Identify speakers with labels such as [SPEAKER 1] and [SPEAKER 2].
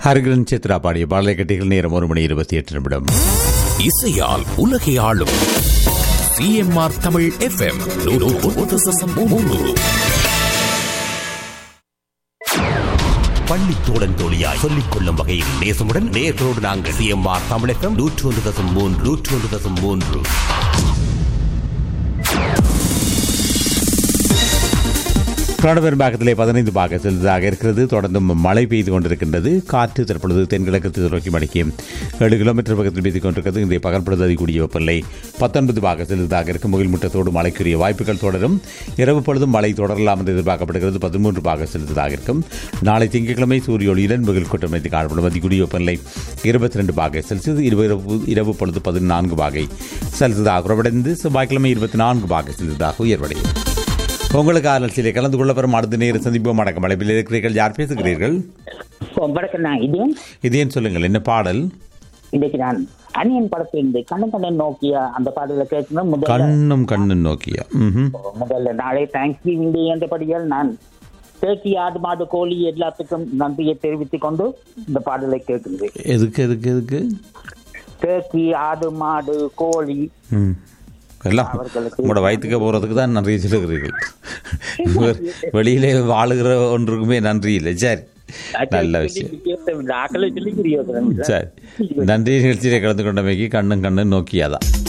[SPEAKER 1] ஹரிகரன் சித்ரா பாடிய பாடலை கட்டிகள் நேரம் ஒரு மணி இருபத்தி எட்டு நிமிடம்
[SPEAKER 2] இசையால் உலகை ஆளும் சிஎம்ஆர் தமிழ் எஃப்எம்
[SPEAKER 3] பள்ளி தோழன் தோழியாய் சொல்லிக் கொள்ளும் வகையில் நேசமுடன் நேர்களோடு நாங்கள் சிஎம்ஆர் தமிழகம் நூற்று ஒன்று தசம் மூன்று நூற்று ஒன்று தசம் மூன்று
[SPEAKER 1] பெரும்பாக்கத்திலே பதினைந்து பாக செலுத்ததாக இருக்கிறது தொடர்ந்தும் மழை பெய்து கொண்டிருக்கின்றது காற்று தற்பொழுது தென்கிழக்கு நோக்கி மணிக்கு ஏழு கிலோமீட்டர் பக்கத்தில் பெய்து கொண்டிருக்கிறது இன்றைய பகல் பொழுது அதிகூடிய வெப்பநிலை பத்தொன்பது பாக செலுத்ததாக இருக்கும் முகில் முட்டத்தோடு மழைக்குரிய வாய்ப்புகள் தொடரும் இரவு பொழுதும் மழை தொடரலாம் என்று எதிர்பார்க்கப்படுகிறது பதிமூன்று பாக செலுத்ததாக இருக்கும் நாளை திங்கட்கிழமை சூரிய ஒளியுடன் முகில் கூட்டமைத்து காணப்படும் அதிகூடிய வெப்பநிலை இருபத்தி ரெண்டு பாகை செல்சியஸ் இரவு இரவு பொழுது பதினான்கு பாகை செலுத்ததாக குறைவடைந்து செவ்வாய்க்கிழமை இருபத்தி நான்கு பாகை செலுத்ததாக உயர்வடையும் உங்களுக்கு ஆர்எல்சியிலே கலந்து கொள்ள பெறும் அடுத்த நேரம் சந்திப்போம் அடக்கம் அழைப்பில் இருக்கிறீர்கள் யார் பேசுகிறீர்கள்
[SPEAKER 4] வணக்கம் நான் இதயம்
[SPEAKER 1] இது ஏன் சொல்லுங்கள் என்ன பாடல்
[SPEAKER 4] இன்னைக்கு நான் அணியன் படத்திலிருந்து கண்ணன் கண்ணன் நோக்கிய அந்த பாடல கேட்கணும் முதல்ல
[SPEAKER 1] கண்ணும் கண்ணும் நோக்கியா ம்ஹும்.
[SPEAKER 4] முதல்ல நாளை தேங்க்ஸ் கிவிங் டே என்றபடியால் நான் தேக்கி ஆடு மாடு கோழி எல்லாத்துக்கும் நன்றியை தெரிவித்துக் கொண்டு இந்த பாடலை கேட்கின்றேன்
[SPEAKER 1] எதுக்கு எதுக்கு எதுக்கு
[SPEAKER 4] தேக்கி ஆடு மாடு கோழி
[SPEAKER 1] ம். எல்லாம்
[SPEAKER 4] அவர்களுக்கு-
[SPEAKER 1] உங்களோட வயிற்றுக்கு போகிறதுக்கு தான் நன்றி சொல்லுகிறீர்கள் வெளியிலே வாழுகிற ஒன்றுக்குமே நன்றி இல்லை சரி நல்ல விஷயம்
[SPEAKER 4] ஆக்களை சொல்லி புரியோசனம்
[SPEAKER 1] சரி நன்றி நிகழ்ச்சியிலே கலந்து கொண்டமைக்கு கண்ணும் கண்ணும் நோக்கியாதான்